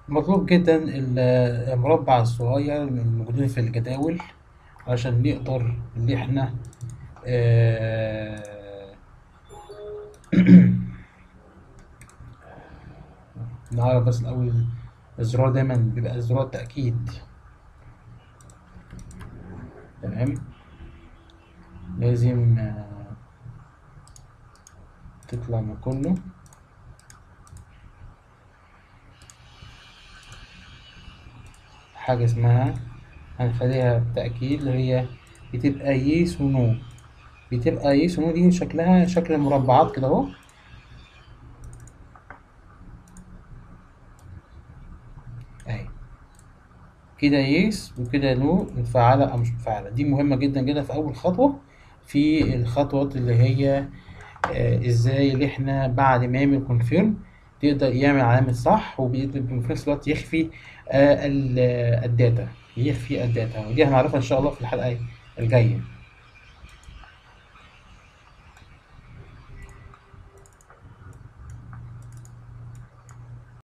مطلوب جدا المربع الصغير الموجودين في الجداول عشان نقدر ان احنا آه، نعرف بس الاول الزرار دايما بيبقى زرار تأكيد تمام لازم آه، تطلع من كله حاجة اسمها هنخليها تأكيد اللي هي بتبقى يس ونو بتبقى يس ونو دي شكلها شكل المربعات كده اهو اهي كده يس وكده نو متفعلة أو مش متفعلة دي مهمة جدا جدا في أول خطوة في الخطوات اللي هي آه ازاي اللي احنا بعد ما يعمل كونفيرم تقدر يعمل علامة صح وبيقدر في نفس الوقت يخفي آه ال- الداتا يخفي الداتا ودي هنعرفها ان شاء الله في الحلقة الجاية